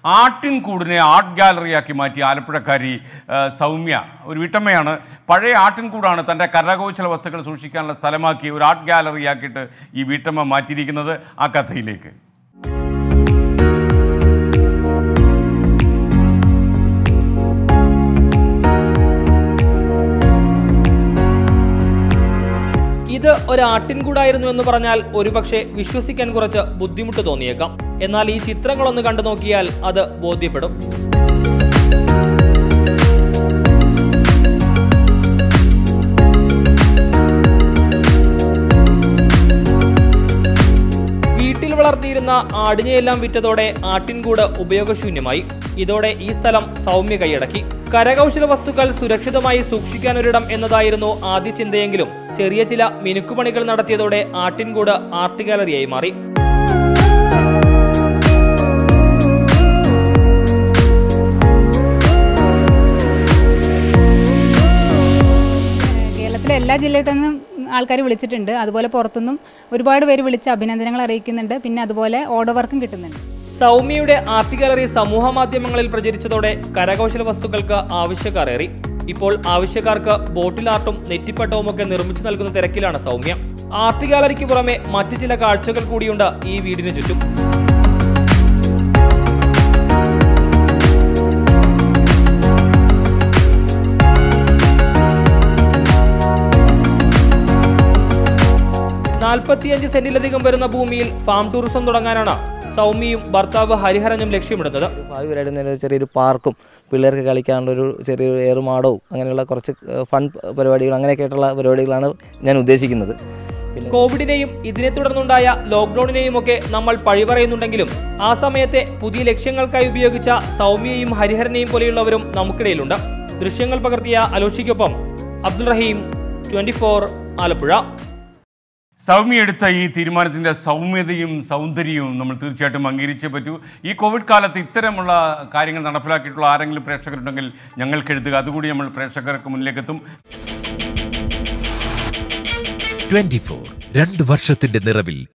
ആട്ടിൻകൂടിനെ art ഗാലറിയാക്കി മാറ്റി ആലപ്പുഴക്കാരി ആ, സൗമ്യ ഒരു വീട്ടമ്മയാണ് പഴയ ആട്ടിൻകൂടാണ് തൻ്റെ കരകൗശല വസ്തുക്കൾ സൂക്ഷിക്കാനുള്ള സ്ഥലമാക്കി ഒരു ആർട്ട് ഗാലറിയാക്കിയിട്ട് ഈ വീട്ടമ്മ മാറ്റിയിരിക്കുന്നത് ആ കഥയിലേക്ക് ഇത് ഒരു ആട്ടിൻകൂടായിരുന്നു എന്ന് പറഞ്ഞാൽ ഒരുപക്ഷെ വിശ്വസിക്കാൻ കുറച്ച് ബുദ്ധിമുട്ട് തോന്നിയേക്കാം എന്നാൽ ഈ ചിത്രങ്ങളൊന്ന് കണ്ടു നോക്കിയാൽ അത് ബോധ്യപ്പെടും വീട്ടിൽ വളർത്തിയിരുന്ന ആടിനെയെല്ലാം വിറ്റതോടെ ആട്ടിൻകൂട് ഉപയോഗശൂന്യമായി ഇതോടെ ഈ സ്ഥലം സൗമ്യ കൈയടക്കി കരകൗശല വസ്തുക്കൾ സുരക്ഷിതമായി സൂക്ഷിക്കാനൊരിടം എന്നതായിരുന്നു ആദ്യ ചിന്തയെങ്കിലും ചെറിയ ചില മിനുക്കുപണികൾ നടത്തിയതോടെ ആട്ടിൻകൂട് ആർട്ട് ഗാലറിയായി മാറി കേരളത്തിലെ എല്ലാ ജില്ലയിൽ നിന്നും ആൾക്കാർ വിളിച്ചിട്ടുണ്ട് അതുപോലെ പുറത്തുനിന്നും ഒരുപാട് പേര് വിളിച്ച് അഭിനന്ദനങ്ങൾ അറിയിക്കുന്നുണ്ട് പിന്നെ അതുപോലെ ഓർഡർ വർക്കും കിട്ടുന്നുണ്ട് സൗമ്യയുടെ ആർട്ട് ഗാലറി സമൂഹ മാധ്യമങ്ങളിൽ പ്രചരിച്ചതോടെ കരകൗശല വസ്തുക്കൾക്ക് ആവശ്യക്കാർ ഏറി ഇപ്പോൾ ആവശ്യക്കാർക്ക് ബോട്ടിൽ ആർട്ടും നെറ്റിപ്പട്ടവും ഒക്കെ നിർമ്മിച്ചു നൽകുന്ന തിരക്കിലാണ് സൗമ്യ ആർട്ട് ഗാലറിക്ക് പുറമെ മറ്റു ചില കാഴ്ചകൾ കൂടിയുണ്ട് ഈ വീടിന് ചുറ്റും നാൽപ്പത്തിയഞ്ച് സെന്റിലധികം വരുന്ന ഭൂമിയിൽ ഫാം ടൂറിസം തുടങ്ങാനാണ് സൗമ്യയും ഭർത്താവ് ഹരിഹരനും ലക്ഷ്യമിടുന്നത് ഭാവി വരായിരുന്ന ഒരു ചെറിയൊരു പാർക്കും പിള്ളേർക്ക് കളിക്കാനുള്ള ഒരു ചെറിയൊരു ഏറുമാടവും അങ്ങനെയുള്ള കുറച്ച് ഫൺ പരിപാടികൾ അങ്ങനെയൊക്കെ ആയിട്ടുള്ള പരിപാടികളാണ് ഞാൻ ഉദ്ദേശിക്കുന്നത് പിന്നെ കോവിഡിനെയും ഇതിനെ തുടർന്നുണ്ടായ ലോക്ക്ഡൌണിനെയും ഒക്കെ നമ്മൾ പഴിപറയുന്നുണ്ടെങ്കിലും ആ സമയത്തെ പുതിയ ലക്ഷ്യങ്ങൾക്കായി ഉപയോഗിച്ച സൗമ്യയും ഹരിഹരനെയും പോലെയുള്ളവരും നമുക്കിടയിലുണ്ട് ദൃശ്യങ്ങൾ പകർത്തിയ അലോഷിക്കൊപ്പം അബ്ദുൾ റഹീം ട്വന്റി ആലപ്പുഴ സൗമ്യ എടുത്ത ഈ തീരുമാനത്തിൻ്റെ സൗമ്യതയും സൗന്ദര്യവും നമ്മൾ തീർച്ചയായിട്ടും അംഗീകരിച്ചേ പറ്റൂ ഈ കോവിഡ് കാലത്ത് ഇത്തരമുള്ള കാര്യങ്ങൾ നടപ്പിലാക്കിയിട്ടുള്ള ആരെങ്കിലും പ്രേക്ഷകരുണ്ടെങ്കിൽ ഞങ്ങൾക്ക് എഴുതുക അതുകൂടി നമ്മൾ പ്രേക്ഷകർക്ക് മുന്നിലേക്കെത്തും ട്വന്റി ഫോർ രണ്ട് വർഷത്തിന്റെ നിറവിൽ